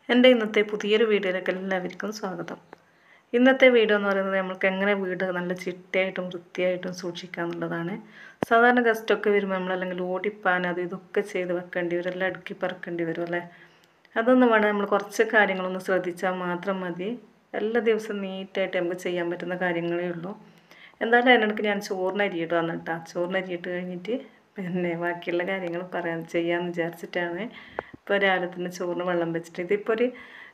എൻ്റെ ഇന്നത്തെ പുതിയൊരു വീഡിയോയിലേക്ക് എല്ലാവർക്കും സ്വാഗതം ഇന്നത്തെ വീഡിയോ എന്ന് പറയുന്നത് നമ്മൾക്ക് എങ്ങനെ വീട് നല്ല ചിട്ടയായിട്ടും വൃത്തിയായിട്ടും സൂക്ഷിക്കുക എന്നുള്ളതാണ് സാധാരണ ഗസ്റ്റൊക്കെ വരുമ്പോൾ നമ്മളല്ലെങ്കിൽ ഓടിപ്പാൻ അത് ഇതൊക്കെ ചെയ്ത് വെക്കേണ്ടി വരും എല്ലാം അടുക്കി പറക്കേണ്ടി വരും അല്ലേ അതൊന്നും വേണ്ട നമ്മൾ കുറച്ച് കാര്യങ്ങളൊന്ന് ശ്രദ്ധിച്ചാൽ മാത്രം മതി എല്ലാ ദിവസവും നീറ്റായിട്ട് നമുക്ക് ചെയ്യാൻ പറ്റുന്ന കാര്യങ്ങളേ ഉള്ളൂ എന്തായാലും അതിനിടയ്ക്ക് ഞാൻ ചോറിന് അരിയിട്ട് വന്നിട്ടാ ചോറിന് അരിയിട്ട് കഴിഞ്ഞിട്ട് പിന്നെ ബാക്കിയുള്ള കാര്യങ്ങൾ പറയാൻ ചെയ്യാമെന്ന് വിചാരിച്ചിട്ടാണ് ഇപ്പോൾ രാവിലെ തന്നെ ചോറിന് വെള്ളം വെച്ചിട്ട് ഇതിപ്പോൾ ഒരു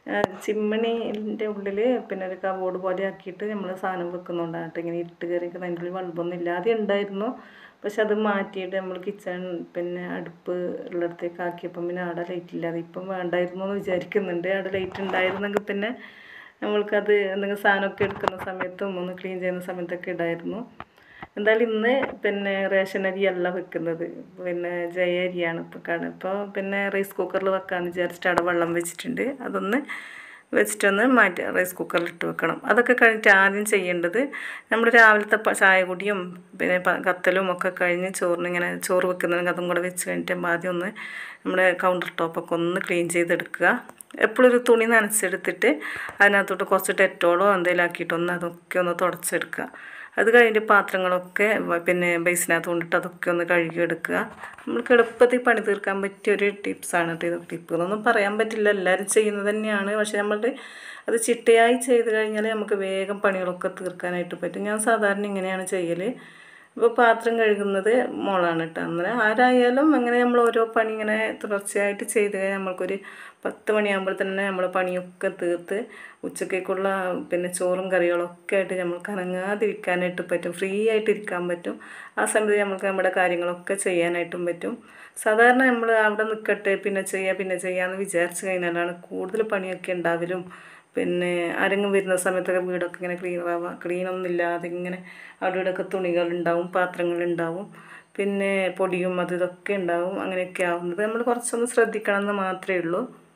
ചിമ്മണീൻ്റെ ഉള്ളിൽ പിന്നെ ഒരു കബോർഡ് പോലെ ആക്കിയിട്ട് നമ്മൾ സാധനം വെക്കുന്നുണ്ടാണ് കേട്ടോ ഇങ്ങനെ ഇരുട്ട് കയറിയിട്ട് അതിൻ്റെ ഉള്ളിൽ വെള്ളമൊന്നും ഇല്ലാതെ ഉണ്ടായിരുന്നു പക്ഷെ അത് മാറ്റിയിട്ട് നമ്മൾ കിച്ചൺ പിന്നെ അടുപ്പ് ഉള്ളിടത്തേക്ക് ആക്കിയപ്പം പിന്നെ അവിടെ ലൈറ്റ് ഇല്ലാതെ ഇപ്പം വേണ്ടായിരുന്നു എന്ന് വിചാരിക്കുന്നുണ്ട് അവിടെ ലൈറ്റ് ഉണ്ടായിരുന്നെങ്കിൽ പിന്നെ നമ്മൾക്കത് എന്തെങ്കിലും സാധനമൊക്കെ എടുക്കുന്ന സമയത്തും ഒന്ന് ക്ലീൻ ചെയ്യുന്ന സമയത്തൊക്കെ ഇടായിരുന്നു എന്തായാലും ഇന്ന് പിന്നെ റേഷൻ അരിയല്ല വെക്കുന്നത് പിന്നെ ജയ അരിയാണ് ഇപ്പോൾ കാണുക ഇപ്പോൾ പിന്നെ റൈസ് കുക്കറിൽ വെക്കാമെന്ന് വിചാരിച്ചിട്ട് അവിടെ വെള്ളം വെച്ചിട്ടുണ്ട് അതൊന്ന് വെച്ചിട്ടൊന്ന് മാറ്റി റൈസ് കുക്കറിൽ ഇട്ട് വെക്കണം അതൊക്കെ കഴിഞ്ഞിട്ട് ആദ്യം ചെയ്യേണ്ടത് നമ്മൾ രാവിലത്തെ ചായ കുടിയും പിന്നെ കത്തലും ഒക്കെ കഴിഞ്ഞ് ചോറിന് ഇങ്ങനെ ചോറ് വെക്കുന്നുണ്ടെങ്കിൽ അതും കൂടെ വെച്ച് കഴിഞ്ഞിട്ട് ആദ്യം ഒന്ന് നമ്മുടെ കൗണ്ടർ ടോപ്പൊക്കെ ഒന്ന് ക്ലീൻ ചെയ്തെടുക്കുക എപ്പോഴും ഒരു തുണി നനച്ചെടുത്തിട്ട് അതിനകത്തോട്ട് കുറച്ച് ഡെറ്റോളോ എന്തെങ്കിലും ആക്കിയിട്ട് ഒന്ന് അതൊക്കെ ഒന്ന് തുടച്ചെടുക്കുക അത് കഴിഞ്ഞിട്ട് പാത്രങ്ങളൊക്കെ പിന്നെ ബേസിനകത്ത് കൊണ്ടിട്ട് അതൊക്കെ ഒന്ന് കഴുകിയെടുക്കുക നമ്മൾക്ക് എളുപ്പത്തിൽ പണി തീർക്കാൻ പറ്റിയ ഒരു ടിപ്സാണ് കേട്ടോ ഇത് ടിപ്പ് എന്നൊന്നും പറയാൻ പറ്റില്ല എല്ലാവരും ചെയ്യുന്നത് തന്നെയാണ് പക്ഷേ നമ്മളുടെ അത് ചിട്ടയായി ചെയ്ത് കഴിഞ്ഞാൽ നമുക്ക് വേഗം പണികളൊക്കെ തീർക്കാനായിട്ട് പറ്റും ഞാൻ സാധാരണ ഇങ്ങനെയാണ് ചെയ്യൽ ഇപ്പോൾ പാത്രം കഴുകുന്നത് മോളാണ് കേട്ടോ അങ്ങനെ ആരായാലും അങ്ങനെ നമ്മൾ ഓരോ പണി ഇങ്ങനെ തുടർച്ചയായിട്ട് ചെയ്ത് കഴിഞ്ഞാൽ നമ്മൾക്കൊരു പത്ത് മണിയാകുമ്പോൾ തന്നെ നമ്മൾ പണിയൊക്കെ തീർത്ത് ഉച്ചക്കേക്കുള്ള പിന്നെ ചോറും കറികളൊക്കെ ആയിട്ട് നമ്മൾക്ക് അനങ്ങാതിരിക്കാനായിട്ട് പറ്റും ഫ്രീ ആയിട്ട് ഇരിക്കാൻ പറ്റും ആ സമയത്ത് നമുക്ക് നമ്മുടെ കാര്യങ്ങളൊക്കെ ചെയ്യാനായിട്ടും പറ്റും സാധാരണ നമ്മൾ അവിടെ നിൽക്കട്ടെ പിന്നെ ചെയ്യുക പിന്നെ ചെയ്യാമെന്ന് വിചാരിച്ചു കഴിഞ്ഞാലാണ് കൂടുതൽ പണിയൊക്കെ ഉണ്ടാവലും പിന്നെ ആരെങ്കിലും വരുന്ന സമയത്തൊക്കെ വീടൊക്കെ ഇങ്ങനെ ക്ലീൻ ആവുക ക്ലീനൊന്നും ഇല്ലാതെ ഇങ്ങനെ അവിടെ ഇവിടെയൊക്കെ തുണികളുണ്ടാവും പാത്രങ്ങളുണ്ടാവും പിന്നെ പൊടിയും അത് ഇതൊക്കെ ഉണ്ടാവും അങ്ങനെയൊക്കെ ആവുന്നത് നമ്മൾ കുറച്ചൊന്ന് ശ്രദ്ധിക്കണം എന്ന് മാത്രമേ ഉള്ളൂ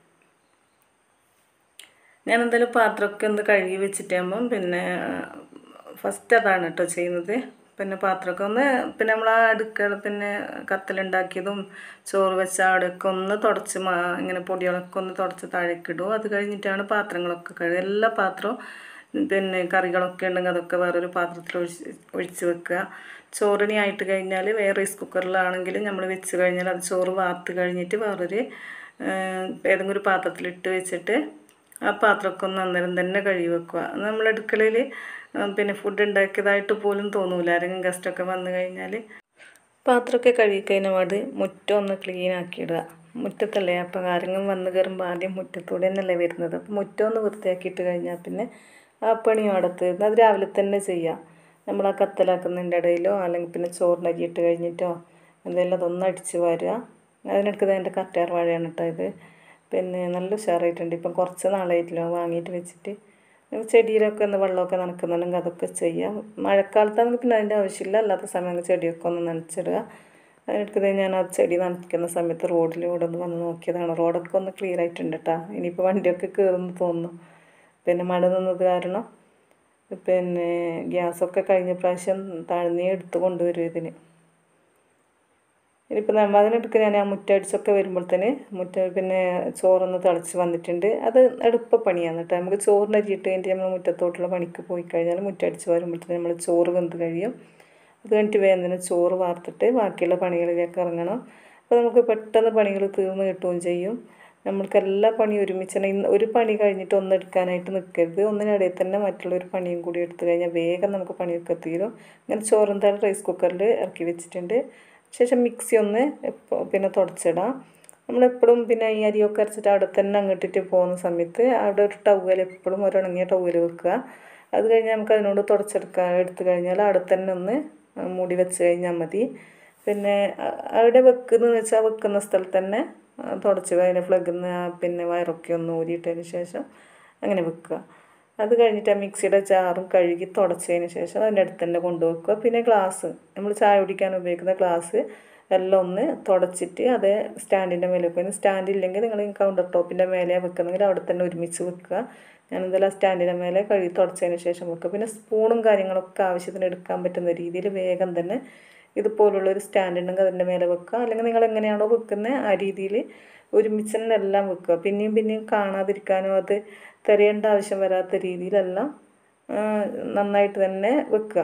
ഞാൻ എന്തായാലും പാത്രമൊക്കെ ഒന്ന് കഴുകി വെച്ചിട്ടാകുമ്പം പിന്നെ ഫസ്റ്റ് അതാണ് കേട്ടോ ചെയ്യുന്നത് പിന്നെ പാത്രമൊക്കെ ഒന്ന് പിന്നെ നമ്മൾ ആ അടുക്കള പിന്നെ കത്തലുണ്ടാക്കിയതും ചോറ് വെച്ച അവിടെയൊക്കെ ഒന്ന് തുടച്ച് മാ ഇങ്ങനെ പൊടികളൊക്കെ ഒന്ന് തുടച്ച് താഴേക്കിടും അത് കഴിഞ്ഞിട്ടാണ് പാത്രങ്ങളൊക്കെ കഴുകുക എല്ലാ പാത്രവും പിന്നെ കറികളൊക്കെ ഉണ്ടെങ്കിൽ അതൊക്കെ വേറൊരു പാത്രത്തിൽ ഒഴിച്ച് ഒഴിച്ച് വെക്കുക ചോറിനി ആയിട്ട് കഴിഞ്ഞാൽ വേറെ റൈസ് കുക്കറിലാണെങ്കിലും നമ്മൾ വെച്ച് കഴിഞ്ഞാൽ അത് ചോറ് വാർത്ത് കഴിഞ്ഞിട്ട് വേറൊരു ഏതെങ്കിലും ഒരു പാത്രത്തിലിട്ട് വെച്ചിട്ട് ആ പാത്രമൊക്കെ ഒന്ന് അന്നേരം തന്നെ കഴുകി വെക്കുക നമ്മൾ അടുക്കളയിൽ പിന്നെ ഫുഡ് ഉണ്ടാക്കിയതായിട്ട് പോലും തോന്നൂല ആരെങ്കിലും ഗസ്റ്റൊക്കെ വന്നു കഴിഞ്ഞാൽ പാത്രമൊക്കെ കഴുകി കഴിഞ്ഞ പാട് മുറ്റം ഒന്ന് ക്ലീൻ ആക്കിയിടുക മുറ്റത്തല്ലേ അപ്പം ആരെങ്കിലും വന്ന് കയറുമ്പോൾ ആദ്യം മുറ്റത്തൂടെ തന്നെയല്ലേ വരുന്നത് അപ്പം മുറ്റം ഒന്ന് വൃത്തിയാക്കിയിട്ട് കഴിഞ്ഞാൽ പിന്നെ ആ പണിയും അടുത്ത് അത് രാവിലെ തന്നെ ചെയ്യാം നമ്മൾ ആ കത്തലാക്കുന്നതിൻ്റെ ഇടയിലോ അല്ലെങ്കിൽ പിന്നെ ചോറിന് അരിയിട്ട് കഴിഞ്ഞിട്ടോ എന്തെങ്കിലും അതൊന്ന് അടിച്ച് വാരുക അതിനടുത്ത് എൻ്റെ കറ്റാർ വാഴയാണ് കേട്ടോ ഇത് പിന്നെ നല്ല ഉഷാറായിട്ടുണ്ട് ഇപ്പം കുറച്ച് നാളായിട്ടില്ല വാങ്ങിയിട്ട് വെച്ചിട്ട് ചെടിയിലൊക്കെ ഒന്ന് വെള്ളമൊക്കെ നനക്കുന്നുണ്ടെങ്കിൽ അതൊക്കെ ചെയ്യാം മഴക്കാലത്താണെങ്കിൽ പിന്നെ അതിൻ്റെ ആവശ്യമില്ല അല്ലാത്ത സമയം ചെടിയൊക്കെ ഒന്ന് നനച്ചിടുക അതിനടുത്തത് ഞാൻ ആ ചെടി നനയ്ക്കുന്ന സമയത്ത് റോഡിലൂടെ ഒന്ന് വന്ന് നോക്കിയതാണ് റോഡൊക്കെ ഒന്ന് ക്ലിയർ ആയിട്ടുണ്ട് കേട്ടോ ഇനിയിപ്പോൾ വണ്ടിയൊക്കെ കയറുന്നു തോന്നുന്നു പിന്നെ മഴ നിന്നത് കാരണം പിന്നെ ഗ്യാസൊക്കെ കഴിഞ്ഞ പ്രാവശ്യം താഴ്ന്നേ എടുത്ത് കൊണ്ടുവരും ഇതിന് ഇനിയിപ്പോൾ നമ്മൾ അതിനെടുക്ക് ഞാൻ ആ മുറ്റടിച്ചൊക്കെ വരുമ്പോഴത്തേന് മുറ്റ പിന്നെ ചോറൊന്ന് തിളച്ച് വന്നിട്ടുണ്ട് അത് എളുപ്പ പണിയാണ് കേട്ടോ നമുക്ക് ചോറിന് അരിയിട്ട് കഴിഞ്ഞിട്ട് നമ്മൾ മുറ്റത്തോട്ടുള്ള പണിക്ക് പോയി കഴിഞ്ഞാൽ മുറ്റടിച്ച് വരുമ്പോഴത്തേന് നമ്മൾ ചോറ് വെന്ത് കഴിയും അത് കഴിഞ്ഞിട്ട് വേഗം ചോറ് വാർത്തിട്ട് ബാക്കിയുള്ള പണികളിലേക്ക് ഇറങ്ങണം അപ്പോൾ നമുക്ക് പെട്ടെന്ന് പണികൾ തീർന്ന് കിട്ടുകയും ചെയ്യും നമ്മൾക്ക് എല്ലാ പണിയും ഒരുമിച്ച് ഇന്ന് ഒരു പണി കഴിഞ്ഞിട്ട് ഒന്ന് എടുക്കാനായിട്ട് നിൽക്കരുത് ഒന്നിനിടയിൽ തന്നെ മറ്റുള്ള ഒരു പണിയും കൂടി എടുത്തു കഴിഞ്ഞാൽ വേഗം നമുക്ക് പണിയൊക്കെ തീരും അങ്ങനെ ചോറും താഴെ റൈസ് കുക്കറിൽ ഇറക്കി വെച്ചിട്ടുണ്ട് ശേഷം മിക്സി ഒന്ന് പിന്നെ തുടച്ചിടാം നമ്മളെപ്പോഴും പിന്നെ ഈ അരിയൊക്കെ അരച്ചിട്ട് അവിടെ തന്നെ അങ്ങോട്ടിട്ട് പോകുന്ന സമയത്ത് അവിടെ ഒരു ടവൽ എപ്പോഴും ഒരു ഉണങ്ങിയ ടവൽ വെക്കുക അത് കഴിഞ്ഞ് നമുക്ക് അതിനോട് തുടച്ചെടുക്കാൻ എടുത്തു കഴിഞ്ഞാൽ അവിടെ തന്നെ ഒന്ന് മൂടി വെച്ച് കഴിഞ്ഞാൽ മതി പിന്നെ അവിടെ വെക്കുന്നതെന്ന് വെച്ചാൽ വെക്കുന്ന സ്ഥലത്ത് തന്നെ തുടച്ച് അതിൻ്റെ ഫ്ലഗിൽ നിന്ന് പിന്നെ വയറൊക്കെ ഒന്ന് ഊരിയിട്ടതിന് ശേഷം അങ്ങനെ വെക്കുക അത് കഴിഞ്ഞിട്ട് ആ മിക്സിയുടെ ജാറും കഴുകി തുടച്ചതിന് ശേഷം അതിൻ്റെ അടുത്ത് തന്നെ കൊണ്ടുവെക്കുക പിന്നെ ഗ്ലാസ് നമ്മൾ ചായ കുടിക്കാൻ ഉപയോഗിക്കുന്ന ഗ്ലാസ് എല്ലാം ഒന്ന് തുടച്ചിട്ട് അത് സ്റ്റാൻഡിൻ്റെ മേലെ വെക്കുക സ്റ്റാൻഡ് ഇല്ലെങ്കിൽ നിങ്ങൾ കൗണ്ടർ ടോപ്പിൻ്റെ മേലെ വെക്കുന്നെങ്കിൽ അവിടെ തന്നെ ഒരുമിച്ച് വെക്കുക ഞാൻ എന്തായാലും ആ സ്റ്റാൻഡിൻ്റെ മേലെ കഴുകി തുടച്ചതിന് ശേഷം വെക്കുക പിന്നെ സ്പൂണും കാര്യങ്ങളൊക്കെ ആവശ്യത്തിന് എടുക്കാൻ പറ്റുന്ന രീതിയിൽ വേഗം തന്നെ ഇതുപോലുള്ള ഒരു സ്റ്റാൻഡ് ഉണ്ടെങ്കിൽ അതിൻ്റെ മേലെ വെക്കുക അല്ലെങ്കിൽ നിങ്ങൾ എങ്ങനെയാണോ വെക്കുന്നത് ആ രീതിയിൽ ഒരുമിച്ച് തന്നെ എല്ലാം വെക്കുക പിന്നെയും പിന്നെയും കാണാതിരിക്കാനോ അത് തിരയേണ്ട ആവശ്യം വരാത്ത രീതിയിലെല്ലാം ആ, നന്നായിട്ട് തന്നെ വെക്കുക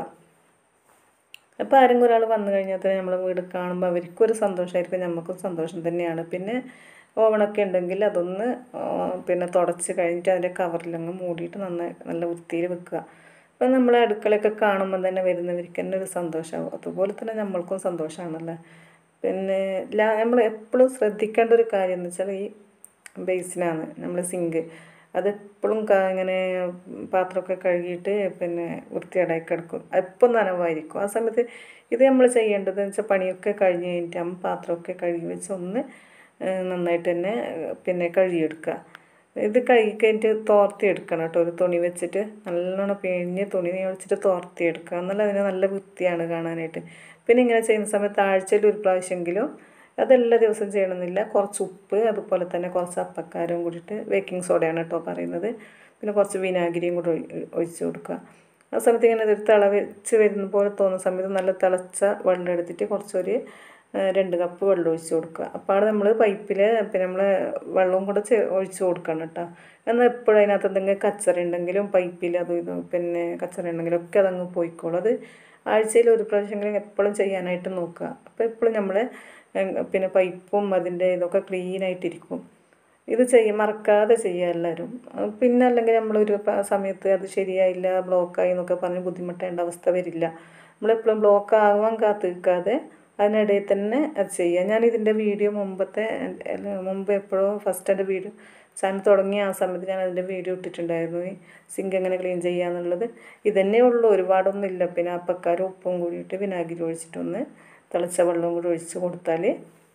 അപ്പോൾ ആരെങ്കിലും ഒരാൾ വന്നു കഴിഞ്ഞാൽ തന്നെ നമ്മളെ വീട് കാണുമ്പോൾ അവർക്കും ഒരു സന്തോഷമായിരിക്കും നമുക്കും സന്തോഷം തന്നെയാണ് പിന്നെ ഓവണൊക്കെ ഉണ്ടെങ്കിൽ അതൊന്ന് ആ, പിന്നെ തുടച്ച് കഴിഞ്ഞിട്ട് അതിൻ്റെ കവറിലങ്ങ് മൂടിയിട്ട് നന്നായി നല്ല വൃത്തിയിൽ വെക്കുക അപ്പം നമ്മളെ അടുക്കളയൊക്കെ കാണുമ്പോൾ തന്നെ വരുന്നവർക്ക് തന്നെ ഒരു സന്തോഷമാവും അതുപോലെ തന്നെ നമ്മൾക്കും സന്തോഷമാണല്ലോ പിന്നെ നമ്മൾ എപ്പോഴും ശ്രദ്ധിക്കേണ്ട ഒരു കാര്യം എന്ന് വെച്ചാൽ ഈ ബേസിനാണ് നമ്മൾ സിങ്ക് അതെപ്പോഴും ഇങ്ങനെ പാത്രമൊക്കെ കഴുകിയിട്ട് പിന്നെ വൃത്തികേടായി കിടക്കും എപ്പം നനവായിരിക്കും ആ സമയത്ത് ഇത് നമ്മൾ ചെയ്യേണ്ടത് എന്ന് വെച്ചാൽ പണിയൊക്കെ കഴിഞ്ഞ് കഴിഞ്ഞിട്ട് ആ പാത്രമൊക്കെ കഴുകി വെച്ച് ഒന്ന് ഏഹ് നന്നായിട്ട് തന്നെ ഏഹ് പിന്നെ കഴുകിയെടുക്കുക ഇത് കഴുകി കഴിഞ്ഞിട്ട് തോർത്തി എടുക്കണം കേട്ടോ ഒരു തുണി വെച്ചിട്ട് നല്ലോണം പിഴിഞ്ഞ് തുണി വെച്ചിട്ട് തോർത്തി എടുക്കുക എന്നാലും അതിന് നല്ല വൃത്തിയാണ് കാണാനായിട്ട് പിന്നെ ഇങ്ങനെ ചെയ്യുന്ന സമയത്ത് ആഴ്ചയിൽ ഒരു പ്രാവശ്യമെങ്കിലും അതെല്ലാ ദിവസവും ചെയ്യണമെന്നില്ല കുറച്ച് ഉപ്പ് അതുപോലെ തന്നെ കുറച്ച് അപ്പക്കാരവും കൂടിയിട്ട് ബേക്കിംഗ് സോഡയാണ് കേട്ടോ പറയുന്നത് പിന്നെ കുറച്ച് വിനാഗിരിയും കൂടി ഒഴി- ഒഴിച്ച് കൊടുക്കുക ആ സമയത്ത് ഇങ്ങനെ ഒരു തിളച്ച് വരുന്ന പോലെ തോന്നുന്ന സമയത്ത് നല്ല തിളച്ച വെള്ളം എടുത്തിട്ട് കുറച്ചൊരു ആ, രണ്ട് കപ്പ് വെള്ളം ഒഴിച്ച് കൊടുക്കുക അപ്പോൾ അവിടെ നമ്മൾ പൈപ്പിൽ പിന്നെ നമ്മൾ വെള്ളവും കൂടെ ചെ- ഒഴിച്ച് കൊടുക്കണം കേട്ടോ എന്നാൽ എപ്പോഴും അതിനകത്ത് എന്തെങ്കിലും കച്ചറ ഉണ്ടെങ്കിലും പൈപ്പിൽ അതും ഇതും പിന്നെ കച്ചറ ഉണ്ടെങ്കിലും ഒക്കെ അതങ്ങ് പോയിക്കോളും അത് ആഴ്ചയിൽ ഒരു പ്രാവശ്യമെങ്കിലും എപ്പോഴും ചെയ്യാനായിട്ട് നോക്കുക അപ്പോൾ എപ്പോഴും നമ്മൾ പിന്നെ പൈപ്പും അതിൻ്റെ ഇതൊക്കെ ക്ലീൻ ആയിട്ടിരിക്കും ഇത് ചെയ്യ മറക്കാതെ ചെയ്യുക എല്ലാവരും അത് പിന്നെ അല്ലെങ്കിൽ നമ്മളൊരു പ- സമയത്ത് അത് ശരിയായില്ല ബ്ലോക്കായി എന്നൊക്കെ പറഞ്ഞ് ബുദ്ധിമുട്ടേണ്ട അവസ്ഥ വരില്ല നമ്മളെപ്പോഴും ബ്ലോക്ക് ആവാൻ കാത്ത് നിൽക്കാതെ അതിനിടയിൽ തന്നെ അത് ചെയ്യുക ഞാൻ ഇതിൻ്റെ വീഡിയോ മുമ്പത്തെ അല്ല, മുമ്പ് എപ്പോഴോ ഫസ്റ്റ് എൻ്റെ വീഡിയോ ചാനൽ തുടങ്ങിയ ആ സമയത്ത് ഞാൻ അതിൻ്റെ വീഡിയോ ഇട്ടിട്ടുണ്ടായിരുന്നു ഈ സിങ്ക് എങ്ങനെ ക്ലീൻ ചെയ്യുക എന്നുള്ളത് ഇതന്നെ ഉള്ളൂ ഒരുപാടൊന്നും ഇല്ല പിന്നെ അപ്പക്കാരും ഉപ്പും കൂടിയിട്ട് വിനാഗിരി ഒഴിച്ചിട്ടൊന്ന് തിളച്ച വെള്ളവും കൂടി ഒഴിച്ച് കൊടുത്താൽ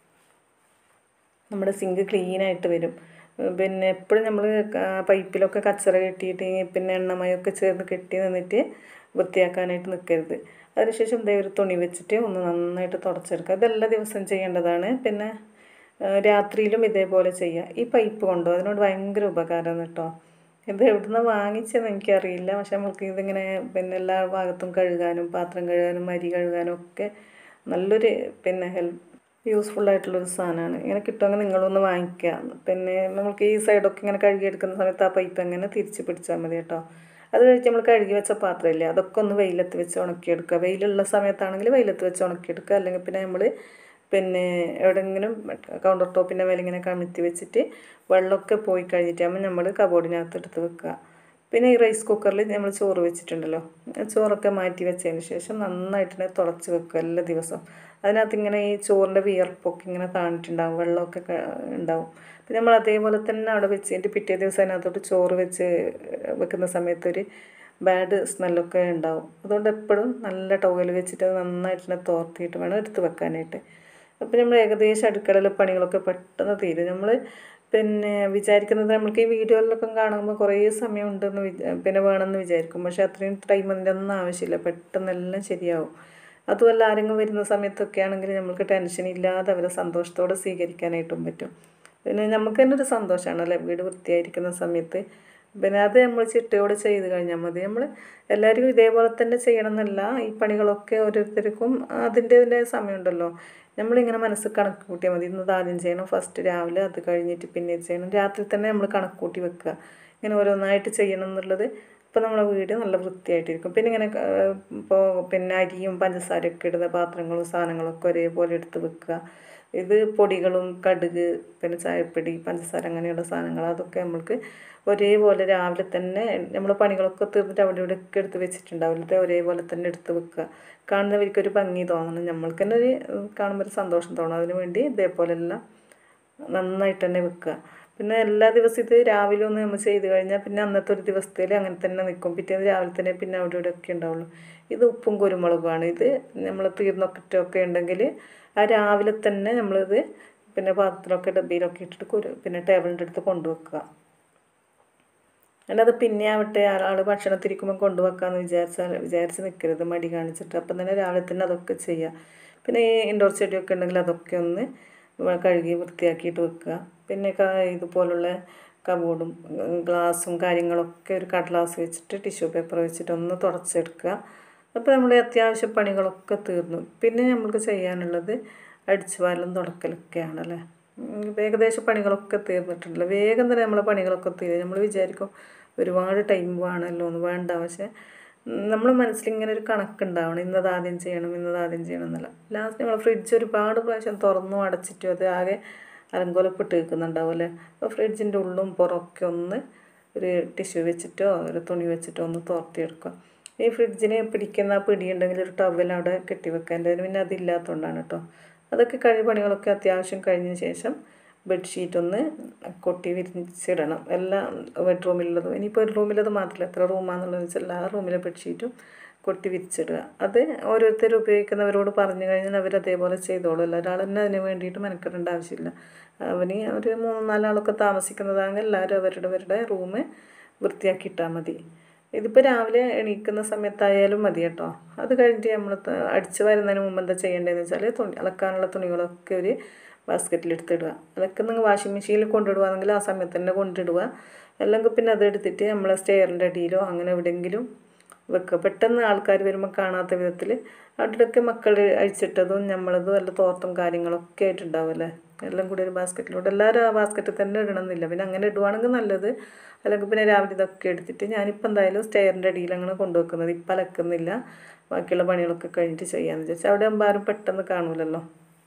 നമ്മുടെ സിങ്ക് ക്ലീൻ ആയിട്ട് വരും ഏഹ് പിന്നെ എപ്പോഴും നമ്മൾ പൈപ്പിലൊക്കെ കച്ചറ കെട്ടിയിട്ട് പിന്നെ എണ്ണമയൊക്കെ ചേർന്ന് കെട്ടി നിന്നിട്ട് വൃത്തിയാക്കാനായിട്ട് നിൽക്കരുത് അതിനുശേഷം ദേ ഒരു തുണി വെച്ചിട്ട് ഒന്ന് നന്നായിട്ട് തുടച്ചെടുക്കുക ഇതെല്ലാ ദിവസവും ചെയ്യേണ്ടതാണ് പിന്നെ ഏഹ് രാത്രിയിലും ഇതേപോലെ ചെയ്യുക ഈ പൈപ്പ് കൊണ്ടോ അതിനോട് ഭയങ്കര ഉപകാരമാണ് കേട്ടോ ഇത് എവിടുന്ന് വാങ്ങിച്ചതെന്ന് എനിക്കറിയില്ല പക്ഷെ നമുക്ക് ഇതിങ്ങനെ പിന്നെ എല്ലാ ഭാഗത്തും കഴുകാനും പാത്രം കഴുകാനും അരി കഴുകാനും ഒക്കെ നല്ലൊരു പിന്നെ ഹെൽപ്പ് യൂസ്ഫുൾ ആയിട്ടുള്ളൊരു സാധനമാണ് ഇങ്ങനെ കിട്ടുമെങ്കിൽ നിങ്ങളൊന്ന് വാങ്ങിക്കുക പിന്നെ നമുക്ക് ഈ സൈഡൊക്കെ ഇങ്ങനെ കഴുകിയെടുക്കുന്ന സമയത്ത് ആ പൈപ്പ് അങ്ങനെ തിരിച്ച് പിടിച്ചാൽ മതി കേട്ടോ അത് കഴിച്ച് നമ്മൾ കഴുകി വെച്ച പാത്രമില്ലേ അതൊക്കെ ഒന്ന് വെയിലത്ത് വെച്ച് ഉണക്കിയെടുക്കുക വെയിലുള്ള സമയത്താണെങ്കിൽ വെയിലത്ത് വെച്ച് ഉണക്കിയെടുക്കുക അല്ലെങ്കിൽ പിന്നെ നമ്മൾ പിന്നെ എവിടെയെങ്കിലും കൗണ്ടർ ടോപ്പിൻ്റെ മേലെ ഇങ്ങനെ കമിഴ്ത്തി വെച്ചിട്ട് വെള്ളമൊക്കെ പോയി കഴിഞ്ഞിട്ടാകുമ്പോൾ നമ്മൾ കബോർഡിനകത്ത് എടുത്ത് വെക്കുക പിന്നെ ഈ റൈസ് കുക്കറിൽ നമ്മൾ ചോറ് വെച്ചിട്ടുണ്ടല്ലോ ആ ചോറൊക്കെ മാറ്റി വെച്ചതിന് ശേഷം നന്നായിട്ട് തന്നെ തുടച്ച് വെക്കുക എല്ലാ ദിവസവും അതിനകത്ത് ഇങ്ങനെ ഈ ചോറിൻ്റെ വിയർപ്പൊക്കെ ഇങ്ങനെ താണിട്ടുണ്ടാവും വെള്ളമൊക്കെ ക- ഉണ്ടാവും പിന്നെ നമ്മൾ അതേപോലെ തന്നെ അവിടെ വെച്ചിട്ട് പിറ്റേ ദിവസം അതിനകത്തോട്ട് ചോറ് വെച്ച് വെക്കുന്ന സമയത്ത് ഒരു ബാഡ് സ്മെല്ലൊക്കെ ഉണ്ടാവും അതുകൊണ്ട് എപ്പോഴും നല്ല ടവൽ വെച്ചിട്ട് അത് നന്നായിട്ട് തന്നെ തോർത്തിയിട്ട് വേണം എടുത്ത് വെക്കാനായിട്ട് അപ്പോൾ നമ്മൾ ഏകദേശം അടുക്കളയിലെ പണികളൊക്കെ പെട്ടെന്ന് തീരും നമ്മൾ പിന്നെ വിചാരിക്കുന്നത് നമ്മൾക്ക് ഈ വീഡിയോയിലൊക്കെ കാണുമ്പോൾ കുറേ സമയം ഉണ്ടെന്ന് വിചാ പിന്നെ വേണമെന്ന് വിചാരിക്കും പക്ഷേ അത്രയും ടൈം അതിൻ്റെ ഒന്നും ആവശ്യമില്ല പെട്ടെന്ന് എല്ലാം ശരിയാവും അതുമല്ല ആരെങ്കിലും വരുന്ന സമയത്തൊക്കെ ആണെങ്കിൽ നമുക്ക് ടെൻഷൻ ഇല്ലാതെ അവരെ സന്തോഷത്തോടെ സ്വീകരിക്കാനായിട്ടും പറ്റും പിന്നെ നമുക്ക് തന്നെ ഒരു സന്തോഷമാണല്ലേ വീട് വൃത്തിയായിരിക്കുന്ന സമയത്ത് പിന്നെ അത് നമ്മൾ ചിട്ടയോടെ ചെയ്ത് കഴിഞ്ഞാൽ മതി നമ്മൾ എല്ലാവരും ഇതേപോലെ തന്നെ ചെയ്യണം എന്നല്ല ഈ പണികളൊക്കെ ഓരോരുത്തർക്കും അതിൻ്റെതിൻ്റെ സമയമുണ്ടല്ലോ നമ്മളിങ്ങനെ മനസ്സ് കണക്ക് കൂട്ടിയാൽ മതി ഇന്നത് ആദ്യം ചെയ്യണം ഫസ്റ്റ് രാവിലെ അത് കഴിഞ്ഞിട്ട് പിന്നെ ഇത് ചെയ്യണം രാത്രി തന്നെ നമ്മൾ കണക്ക് കൂട്ടി വെക്കുക ഇങ്ങനെ ഓരോന്നായിട്ട് ചെയ്യണം എന്നുള്ളത് അപ്പോൾ നമ്മളെ വീട് നല്ല വൃത്തിയായിട്ടിരിക്കും പിന്നെ ഇങ്ങനെ ഇപ്പോൾ പിന്നെ അരിയും പഞ്ചസാരയൊക്കെ ഇടുന്ന പാത്രങ്ങളും സാധനങ്ങളൊക്കെ ഒരേപോലെ എടുത്ത് വെക്കുക ഇത് പൊടികളും കടുക് പിന്നെ ചായപ്പൊടി പഞ്ചസാര അങ്ങനെയുള്ള സാധനങ്ങൾ അതൊക്കെ നമ്മൾക്ക് ഒരേപോലെ രാവിലെ തന്നെ നമ്മൾ പണികളൊക്കെ തീർന്നിട്ട് അവിടെ ഇവിടെ ഒക്കെ എടുത്ത് വെച്ചിട്ടുണ്ടാവില്ല ഇത് ഒരേപോലെ തന്നെ എടുത്ത് വെക്കുക കാണുന്നവർക്ക് ഒരു ഭംഗി തോന്നണം നമ്മൾക്ക് തന്നെ ഒരു കാണുമ്പോൾ ഒരു സന്തോഷം തോന്നണം അതിന് വേണ്ടി ഇതേപോലെ എല്ലാം നന്നായിട്ട് തന്നെ വെക്കുക പിന്നെ എല്ലാ ദിവസവും ഇത് രാവിലെ ഒന്ന് നമ്മൾ ചെയ്ത് കഴിഞ്ഞാൽ പിന്നെ അന്നത്തെ ഒരു ദിവസത്തിൽ അങ്ങനെ തന്നെ നിൽക്കും പിറ്റേന്ന് രാവിലെ തന്നെ പിന്നെ അവിടെ ഇവിടെ ഒക്കെ ഉണ്ടാവുള്ളൂ ഇത് ഉപ്പും കുരുമുളകുമാണ് ഇത് നമ്മൾ തീർന്നൊക്കെ ഉണ്ടെങ്കിൽ ആ രാവിലെ തന്നെ നമ്മളിത് പിന്നെ പാത്രമൊക്കെ ഡബ്ബയിലൊക്കെ ഇട്ടിട്ട് കുരു പിന്നെ ടേബിളിൻ്റെ അടുത്ത് കൊണ്ടുവെക്കുക അല്ലാതെ പിന്നെ ആവട്ടെ ആൾ ഭക്ഷണത്തിരിക്കുമ്പോൾ കൊണ്ടുവെക്കാമെന്ന് വിചാരിച്ചാൽ വിചാരിച്ച് നിൽക്കരുത് മടി കാണിച്ചിട്ട് അപ്പം തന്നെ രാവിലെ തന്നെ അതൊക്കെ ചെയ്യുക പിന്നെ ഈ ഇൻഡോർ ചെടിയൊക്കെ ഉണ്ടെങ്കിൽ അതൊക്കെ ഒന്ന് വ- കഴുകി വൃത്തിയാക്കിയിട്ട് വെക്കുക പിന്നെ ക- ഇതുപോലുള്ള കബോർഡും ഗ്ലാസും കാര്യങ്ങളൊക്കെ ഒരു കടലാസ് വെച്ചിട്ട് ടിഷ്യൂ പേപ്പർ വെച്ചിട്ട് ഒന്ന് തുടച്ചെടുക്കുക അപ്പോൾ നമ്മുടെ അത്യാവശ്യ പണികളൊക്കെ തീർന്നു പിന്നെ നമ്മൾക്ക് ചെയ്യാനുള്ളത് അടിച്ചു വാരലും തുടക്കലൊക്കെയാണ് അല്ലേ ഉം, ഏകദേശം പണികളൊക്കെ തീർന്നിട്ടുണ്ടല്ലോ വേഗം തന്നെ നമ്മളെ പണികളൊക്കെ തീരും നമ്മൾ വിചാരിക്കും ഒരുപാട് ടൈം വേണമല്ലോ എന്ന് വേണ്ട പക്ഷേ നമ്മൾ മനസ്സിൽ ഇങ്ങനെ ഒരു കണക്കുണ്ടാവണം ഇന്നത് ആദ്യം ചെയ്യണം ഇന്നത് ആദ്യം ചെയ്യണം എന്നല്ല ലാസ്റ്റ് നമ്മൾ ഫ്രിഡ്ജ് ഒരുപാട് പ്രാവശ്യം തുറന്നു അടച്ചിട്ടും അത് ആകെ അലങ്കോലപ്പെട്ട് നിൽക്കുന്നുണ്ടാവും അല്ലേ അപ്പോൾ ഫ്രിഡ്ജിൻ്റെ ഉള്ളും പുറമൊക്കെ ഒന്ന് ഒരു ടിഷ്യൂ വെച്ചിട്ടോ ഒരു തുണി വെച്ചിട്ടോ ഒന്ന് തോർത്തിയെടുക്കുക ഈ ഫ്രിഡ്ജിന് പിടിക്കുന്ന ആ പിടിയുണ്ടെങ്കിൽ ഒരു ടവൽ അവിടെ കെട്ടി വെക്കേണ്ടതിന് പിന്നെ അതില്ലാത്തതുകൊണ്ടാണ് കേട്ടോ അതൊക്കെ കഴിഞ്ഞ പണികളൊക്കെ അത്യാവശ്യം കഴിഞ്ഞ ശേഷം ബെഡ്ഷീറ്റ് ഒന്ന് കൊട്ടി വിരിച്ചിടണം എല്ലാ ബെഡ്റൂമിലുള്ളതും ഇനിയിപ്പോൾ ഒരു റൂമിലത് മാത്രമല്ല എത്ര റൂമാണെന്നുള്ളത് വെച്ചാൽ എല്ലാ റൂമിലെ ബെഡ്ഷീറ്റും കൊട്ടി വിരിച്ചിടുക അത് ഓരോരുത്തർ ഉപയോഗിക്കുന്നവരോട് പറഞ്ഞു കഴിഞ്ഞാൽ അവർ അതേപോലെ ചെയ്തോളുമല്ലോ ഒരാൾ തന്നെ അതിന് വേണ്ടിയിട്ട് മെനക്കെടേണ്ട ആവശ്യമില്ല അവന് ഒരു മൂന്ന് നാലാളൊക്കെ താമസിക്കുന്നതാണെങ്കിൽ എല്ലാവരും അവരുടെ അവരുടെ റൂം വൃത്തിയാക്കിയിട്ടാൽ മതി ഇതിപ്പോൾ രാവിലെ എണീക്കുന്ന സമയത്തായാലും മതി കേട്ടോ അത് കഴിഞ്ഞിട്ട് നമ്മൾ അടിച്ച് വരുന്നതിന് മുമ്പ് എന്താ ചെയ്യേണ്ടതെന്ന് വെച്ചാൽ തുണി അലക്കാനുള്ള തുണികളൊക്കെ ഒരു ബാസ്ക്കറ്റിൽ എടുത്തിടുക അതൊക്കെ നിങ്ങൾ വാഷിംഗ് മെഷീനിൽ കൊണ്ടിടുകയാണെങ്കിൽ ആ സമയത്ത് തന്നെ കൊണ്ടിടുക അല്ലെങ്കിൽ പിന്നെ അത് എടുത്തിട്ട് നമ്മളെ സ്റ്റെയറിൻ്റെ അടിയിലോ അങ്ങനെ എവിടെയെങ്കിലും വെക്കുക പെട്ടെന്ന് ആൾക്കാർ വരുമ്പോൾ കാണാത്ത വിധത്തിൽ അവിടെയൊക്കെ മക്കൾ അഴിച്ചിട്ടതും നമ്മളതും എല്ലാം തോർത്തും കാര്യങ്ങളൊക്കെ ആയിട്ടുണ്ടാവുമല്ലേ എല്ലാം കൂടി ഒരു ബാസ്ക്കറ്റിലൂടെ എല്ലാവരും ആ ബാസ്ക്കറ്റിൽ തന്നെ ഇടണമെന്നില്ല പിന്നെ അങ്ങനെ ഇടുവാണെങ്കിൽ നല്ലത് അല്ലെങ്കിൽ പിന്നെ രാവിലെ ഇതൊക്കെ എടുത്തിട്ട് ഞാനിപ്പോൾ എന്തായാലും സ്റ്റെയറിൻ്റെ അടിയിൽ അങ്ങനെ കൊണ്ടുവെക്കുന്നത് ഇപ്പം അലക്കുന്നില്ല ബാക്കിയുള്ള പണികളൊക്കെ കഴിഞ്ഞിട്ട് ചെയ്യാമെന്ന് വിചാരിച്ചു അവിടെ ആകുമ്പോൾ ആരും പെട്ടെന്ന് കാണൂലല്ലോ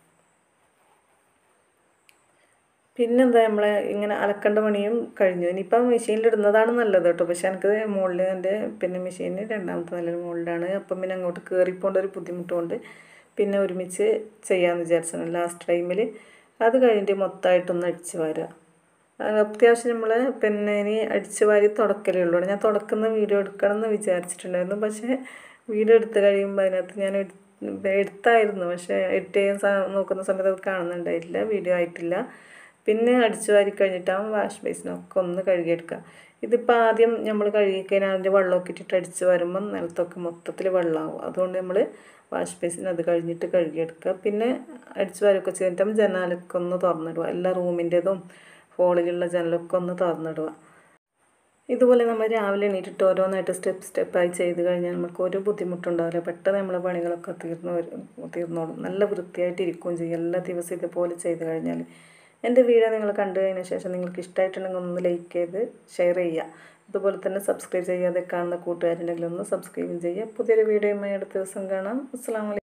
പിന്നെന്താ നമ്മളെ ഇങ്ങനെ അലക്കേണ്ട പണിയും കഴിഞ്ഞു ഇനിയിപ്പം മെഷീനിൽ ഇടുന്നതാണ് നല്ലത് കേട്ടോ പക്ഷെ എനിക്ക് മുകളിൽ എൻ്റെ പിന്നെ മെഷീന് രണ്ടാമത്തെ നിലയിൽ മുകളിലാണ് അപ്പം പിന്നെ അങ്ങോട്ട് കയറിപ്പോണ്ട ഒരു ബുദ്ധിമുട്ടുകൊണ്ട് പിന്നെ ഒരുമിച്ച് ചെയ്യാമെന്ന് വിചാരിച്ചാണ് ലാസ്റ്റ് ടൈമിൽ അത് കഴിഞ്ഞിട്ട് മൊത്തമായിട്ടൊന്ന് അടിച്ച് വാരുക അത്യാവശ്യം നമ്മൾ പിന്നെ ഇനി അടിച്ച് വാരി തുടക്കലേ ഉള്ളൂ ഞാൻ തുടക്കുന്ന വീഡിയോ എടുക്കണം എന്ന് വിചാരിച്ചിട്ടുണ്ടായിരുന്നു പക്ഷേ വീഡിയോ എടുത്ത് കഴിയുമ്പോൾ അതിനകത്ത് ഞാൻ എടു- എടുത്തായിരുന്നു പക്ഷേ എഡിറ്റ് ചെയ്യാൻ സ- നോക്കുന്ന സമയത്ത് അത് കാണുന്നുണ്ടായിട്ടില്ല വീഡിയോ ആയിട്ടില്ല പിന്നെ അടിച്ചു വാരി കഴിഞ്ഞിട്ടാകുമ്പോൾ വാഷ് ബേസിനൊക്കെ ഒന്ന് കഴുകിയെടുക്കുക ഇതിപ്പോൾ ആദ്യം നമ്മൾ കഴുകി കഴിഞ്ഞാൽ അതിൻ്റെ വെള്ളമൊക്കെ ഇട്ടിട്ട് അടിച്ച് വരുമ്പം നിലത്തൊക്കെ മൊത്തത്തിൽ വെള്ളമാവും അതുകൊണ്ട് നമ്മൾ വാഷ് ബേസിന് അത് കഴിഞ്ഞിട്ട് കഴുകിയെടുക്കുക പിന്നെ അടിച്ചു വാരൊക്കെ ചെയ്തിട്ട് ജനാലൊക്കെ ഒന്ന് തുറന്നിടുക എല്ലാ റൂമിൻ്റെതും ഹോളിലുള്ള ജനലൊക്കെ ഒന്ന് തുറന്നിടുക ഇതുപോലെ നമ്മൾ രാവിലെ എണീറ്റിട്ട് ഓരോന്നായിട്ട് സ്റ്റെപ്പ് സ്റ്റെപ്പായി ചെയ്ത് കഴിഞ്ഞാൽ നമുക്ക് ഒരു ബുദ്ധിമുട്ടുണ്ടാവില്ല പെട്ടെന്ന് നമ്മളെ പണികളൊക്കെ തീർന്നു വരും തീർന്നോളും നല്ല വൃത്തിയായിട്ട് ഇരിക്കുകയും ചെയ്യും എല്ലാ ദിവസവും ഇതുപോലെ ചെയ്ത് കഴിഞ്ഞാൽ എൻ്റെ വീഡിയോ നിങ്ങൾ കണ്ടു കഴിഞ്ഞ ശേഷം നിങ്ങൾക്ക് ഇഷ്ടമായിട്ടുണ്ടെങ്കിൽ ഒന്ന് ലൈക്ക് ചെയ്ത് ഷെയർ ചെയ്യുക അതുപോലെ തന്നെ സബ്സ്ക്രൈബ് ചെയ്യാതെ കാണുന്ന കൂട്ടുകാരുണ്ടെങ്കിൽ ഒന്ന് സബ്സ്ക്രൈബും ചെയ്യുക പുതിയൊരു വീഡിയോയുമായി അടുത്ത ദിവസം കാണാം അസ്സാം വലൈക്കും